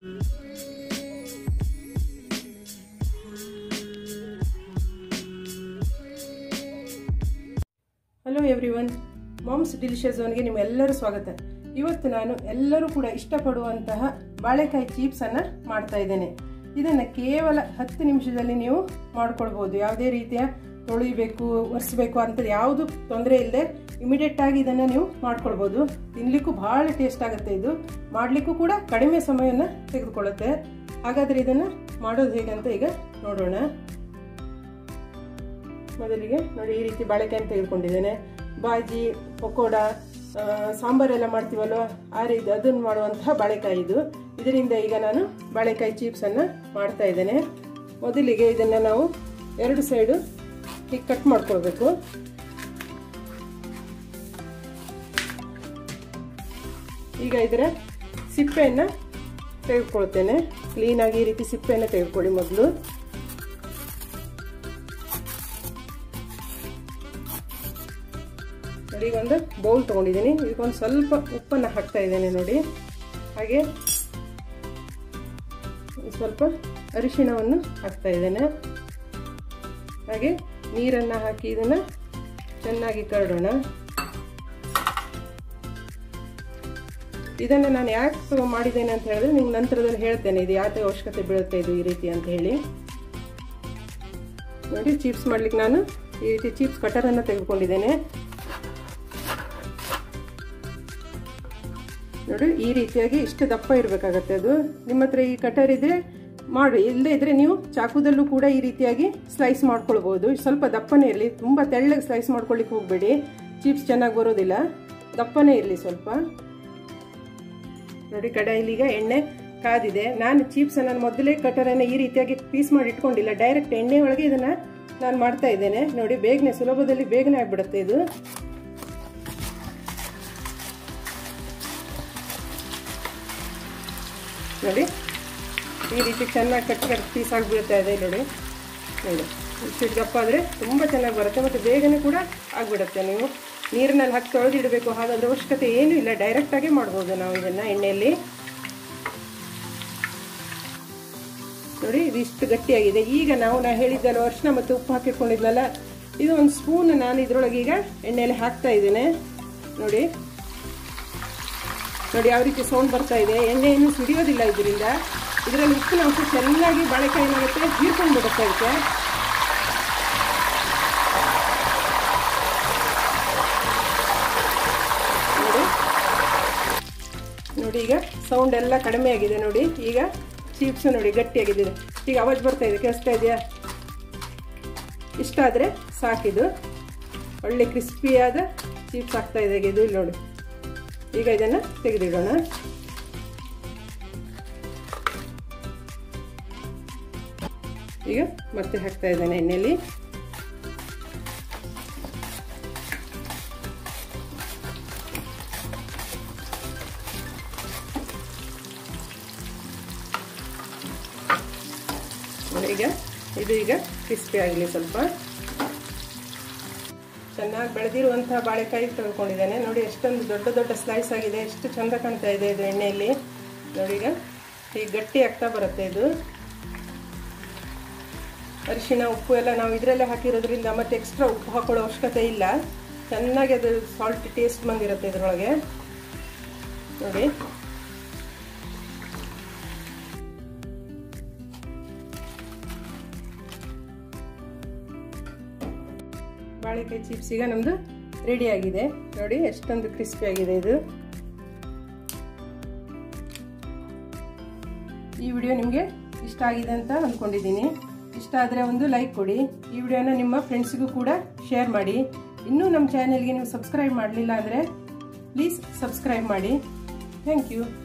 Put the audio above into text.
hello everyone moms delicious ಝೋನ್ಗೆ ನಿಮ್ಮೆಲ್ಲರೂ ಸ್ವಾಗತ ಇವತ್ತು ನಾನು ಎಲ್ಲರೂ ಕೂಡ ಇಷ್ಟಪಡುವಂತಹ ಬಾಳೆಕಾಯಿ ಚೀಪ್ಸನ್ನು ಮಾಡ್ತಾ ಇದ್ದೇನೆ ಇದನ್ನು ಕೇವಲ ಹತ್ತು ನಿಮಿಷದಲ್ಲಿ ನೀವು ಮಾಡ್ಕೊಳ್ಬೋದು ಯಾವುದೇ ರೀತಿಯ ತೊಳಿಬೇಕು ಒರೆಸ್ಬೇಕು ಅಂತ ಯಾವುದು ತೊಂದರೆ ಇಲ್ಲದೆ ಇಮಿಡಿಯೇಟ್ ಆಗಿ ಇದನ್ನು ನೀವು ಮಾಡ್ಕೊಳ್ಬೋದು ತಿನ್ಲಿಕ್ಕೂ ಬಹಳ ಟೇಸ್ಟ್ ಆಗುತ್ತೆ ಇದು ಮಾಡಲಿಕ್ಕೂ ಕೂಡ ಕಡಿಮೆ ಸಮಯವನ್ನು ತೆಗೆದುಕೊಳ್ಳುತ್ತೆ ಹಾಗಾದರೆ ಇದನ್ನು ಮಾಡೋದು ಹೇಗಂತ ಈಗ ನೋಡೋಣ ಮೊದಲಿಗೆ ನೋಡಿ ಈ ರೀತಿ ಬಾಳೆಕಾಯಿ ತೆಗೆದುಕೊಂಡಿದ್ದೇನೆ ಬಾಜಿ ಪಕೋಡ ಸಾಂಬಾರೆಲ್ಲ ಮಾಡ್ತೀವಲ್ವ ಆ ರೀತಿ ಅದನ್ನು ಮಾಡುವಂತಹ ಬಾಳೆಕಾಯಿ ಇದು ಇದರಿಂದ ಈಗ ನಾನು ಬಾಳೆಕಾಯಿ ಚೀಪ್ಸನ್ನು ಮಾಡ್ತಾ ಇದ್ದೇನೆ ಮೊದಲಿಗೆ ಇದನ್ನು ನಾವು ಎರಡು ಸೈಡು ಹೀಗೆ ಕಟ್ ಮಾಡ್ಕೊಳ್ಬೇಕು ಈಗ ಇದರ ಸಿಪ್ಪೆಯನ್ನು ತೆಗೆದುಕೊಳ್ತೇನೆ ಕ್ಲೀನಾಗಿ ಈ ರೀತಿ ಸಿಪ್ಪೆಯನ್ನು ತೆಗೆದುಕೊಳ್ಳಿ ಮೊದಲು ನೋಡಿ ಈಗ ಒಂದು ಬೌಲ್ ತೊಗೊಂಡಿದ್ದೀನಿ ಇದಕ್ಕೊಂದು ಸ್ವಲ್ಪ ಉಪ್ಪನ್ನು ಹಾಕ್ತಾ ಇದ್ದೇನೆ ನೋಡಿ ಹಾಗೆ ಸ್ವಲ್ಪ ಅರಿಶಿಣವನ್ನು ಹಾಕ್ತಾ ಇದ್ದೇನೆ ಹಾಗೆ ನೀರನ್ನು ಹಾಕಿ ಇದನ್ನು ಚೆನ್ನಾಗಿ ಕರಡೋಣ ಇದನ್ನು ನಾನು ಯಾಕೆ ಮಾಡಿದ್ದೇನೆ ಅಂತ ಹೇಳಿದ್ರೆ ನಿಮ್ಗೆ ನಂತರದಲ್ಲಿ ಹೇಳ್ತೇನೆ ಇದು ಯಾಕೆ ಅವಶ್ಯಕತೆ ಬೀಳುತ್ತೆ ಇದು ಈ ರೀತಿ ಅಂತ ಹೇಳಿ ನೋಡಿ ಚಿಪ್ಸ್ ಮಾಡ್ಲಿಕ್ಕೆ ನಾನು ಈ ರೀತಿ ಚಿಪ್ಸ್ ಕಟರನ್ನು ತೆಗೆದುಕೊಂಡಿದ್ದೇನೆ ನೋಡಿ ಈ ರೀತಿಯಾಗಿ ಇಷ್ಟು ದಪ್ಪ ಇರಬೇಕಾಗತ್ತೆ ಅದು ನಿಮ್ಮ ಹತ್ರ ಈ ಕಟರ್ ಇದ್ರೆ ಮಾಡಿ ಇಲ್ಲದೆ ಇದ್ರೆ ನೀವು ಚಾಕುದಲ್ಲೂ ಕೂಡ ಈ ರೀತಿಯಾಗಿ ಸ್ಲೈಸ್ ಮಾಡ್ಕೊಳ್ಬಹುದು ಸ್ವಲ್ಪ ದಪ್ಪನೇ ಇರಲಿ ತುಂಬ ತೆಳ್ಳಗೆ ಸ್ಲೈಸ್ ಮಾಡ್ಕೊಳ್ಳಿಕ್ಕೆ ಹೋಗಬೇಡಿ ಚಿಪ್ಸ್ ಚೆನ್ನಾಗಿ ಬರೋದಿಲ್ಲ ದಪ್ಪನೇ ಇರಲಿ ಸ್ವಲ್ಪ ನೋಡಿ ಕಡಾಯಿಲಿಗ ಎಣ್ಣೆ ಕಾದಿದೆ ನಾನು ಚಿಪ್ಸ್ ನಾನು ಮೊದಲೇ ಕಟರನ್ನು ಈ ರೀತಿಯಾಗಿ ಪೀಸ್ ಮಾಡಿ ಇಟ್ಕೊಂಡಿಲ್ಲ ಡೈರೆಕ್ಟ್ ಎಣ್ಣೆ ಒಳಗೆ ಇದನ್ನ ನಾನು ಮಾಡ್ತಾ ಇದ್ದೇನೆ ನೋಡಿ ಬೇಗನೆ ಸುಲಭದಲ್ಲಿ ಬೇಗನೆ ಆಗ್ಬಿಡುತ್ತೆ ಇದು ನೋಡಿ ಈ ರೀತಿ ಚೆನ್ನಾಗಿ ಕಟ್ ಕಟ್ ಪೀಸ್ ಆಗಿಬಿಡ್ತಾ ಇದೆ ನೋಡಿ ನೋಡಿ ಇಷ್ಟು ದಪ್ಪ ಆದರೆ ತುಂಬ ಚೆನ್ನಾಗಿ ಬರುತ್ತೆ ಮತ್ತು ಬೇಗನೆ ಕೂಡ ಆಗಿಬಿಡುತ್ತೆ ನೀವು ನೀರಿನಲ್ಲಿ ಹಾಕಿ ತೊಳೆದಿಡಬೇಕು ಹಾಗಾದ್ರೆ ಅವಶ್ಯಕತೆ ಏನೂ ಇಲ್ಲ ಡೈರೆಕ್ಟಾಗಿ ಮಾಡ್ಬೋದು ನಾವು ಇದನ್ನು ಎಣ್ಣೆಯಲ್ಲಿ ನೋಡಿ ಇದು ಇಷ್ಟು ಗಟ್ಟಿಯಾಗಿದೆ ಈಗ ನಾವು ನಾ ಹೇಳಿದ್ದಲ್ಲ ಅರ್ಶಿನ ಮತ್ತು ಉಪ್ಪು ಹಾಕಿಟ್ಕೊಂಡಿದ್ನಲ್ಲ ಇದು ಒಂದು ಸ್ಪೂನ್ ನಾನು ಇದರೊಳಗೆ ಈಗ ಎಣ್ಣೆಯಲ್ಲಿ ಹಾಕ್ತಾ ಇದ್ದೇನೆ ನೋಡಿ ನೋಡಿ ಯಾವ ರೀತಿ ಸೌಂಡ್ ಬರ್ತಾ ಇದೆ ಎಣ್ಣೆ ಏನು ಸಿಡಿಯೋದಿಲ್ಲ ಇದರಿಂದ ಇದರಲ್ಲಿ ಉಪ್ಪಿನ ಅಂಶ ಚೆನ್ನಾಗಿ ಬಾಳೆಕಾಯಿ ಏನಾಗುತ್ತೆ ಹೀರ್ಕೊಂಡು ಬಿಡುತ್ತೆ ಅದಕ್ಕೆ ನೋಡಿ ನೋಡಿ ಈಗ ಸೌಂಡ್ ಎಲ್ಲ ಕಡಿಮೆ ಆಗಿದೆ ನೋಡಿ ಈಗ ಚೀಪ್ಸ್ ನೋಡಿ ಗಟ್ಟಿಯಾಗಿದೆ ಈಗ ಅವಾಜ್ ಬರ್ತಾ ಇದೆ ಕೇಳಿಸ್ತಾ ಇದೆಯಾ ಇಷ್ಟ ಆದರೆ ಸಾಕಿದು ಒಳ್ಳೆ ಕ್ರಿಸ್ಪಿಯಾದ ಚೀಪ್ಸ್ ಆಗ್ತಾ ಇದೆ ಇದು ಇಲ್ಲಿ ನೋಡಿ ಈಗ ಇದನ್ನು ತೆಗೆದಿಡೋಣ ಈಗ ಮತ್ತೆ ಹಾಕ್ತಾ ಇದ್ದೇನೆ ಎಣ್ಣೆಯಲ್ಲಿ ಈಗ ಇದು ಈಗ ಕ್ರಿಸ್ಪಿ ಆಗಲಿ ಸ್ವಲ್ಪ ಚೆನ್ನಾಗಿ ಬೆಳೆದಿರುವಂತಹ ಬಾಳೆಕಾಯಿ ತೆಗೆದುಕೊಂಡಿದ್ದೇನೆ ನೋಡಿ ಎಷ್ಟೊಂದು ದೊಡ್ಡ ದೊಡ್ಡ ಸ್ಲೈಸ್ ಆಗಿದೆ ಎಷ್ಟು ಚಂದ ಕಾಣ್ತಾ ಇದೆ ಇದು ಎಣ್ಣೆಯಲ್ಲಿ ನೋಡಿ ಈಗ ಈಗ ಗಟ್ಟಿ ಆಗ್ತಾ ಬರುತ್ತೆ ಇದು ಅರಿಶಿಣ ಉಪ್ಪು ಎಲ್ಲ ನಾವು ಇದರಲ್ಲೇ ಹಾಕಿರೋದ್ರಿಂದ ಮತ್ತೆ ಎಕ್ಸ್ಟ್ರಾ ಉಪ್ಪು ಹಾಕೊಳ್ಳೋ ಅವಶ್ಯಕತೆ ಇಲ್ಲ ಚೆನ್ನಾಗಿ ಅದು ಸಾಲ್ಟ್ ಟೇಸ್ಟ್ ಬಂದಿರುತ್ತೆ ಇದರೊಳಗೆ ನೋಡಿ ಬಾಳೆಕಾಯಿ ಚಿಪ್ಸ್ ಈಗ ನಮ್ಮದು ರೆಡಿ ಆಗಿದೆ ನೋಡಿ ಎಷ್ಟೊಂದು ಕ್ರಿಸ್ಪಿ ಆಗಿದೆ ಇದು ಈ ವಿಡಿಯೋ ನಿಮಗೆ ಇಷ್ಟ ಆಗಿದೆ ಅಂತ ಅಂದ್ಕೊಂಡಿದ್ದೀನಿ ಇಷ್ಟ ಆದರೆ ಒಂದು ಲೈಕ್ ಕೊಡಿ ಈ ವಿಡಿಯೋನ ನಿಮ್ಮ ಫ್ರೆಂಡ್ಸಿಗೂ ಕೂಡ ಶೇರ್ ಮಾಡಿ ಇನ್ನೂ ನಮ್ಮ ಚಾನೆಲ್ಗೆ ನೀವು ಸಬ್ಸ್ಕ್ರೈಬ್ ಮಾಡಲಿಲ್ಲ ಅಂದರೆ ಪ್ಲೀಸ್ ಸಬ್ಸ್ಕ್ರೈಬ್ ಮಾಡಿ ಥ್ಯಾಂಕ್ ಯು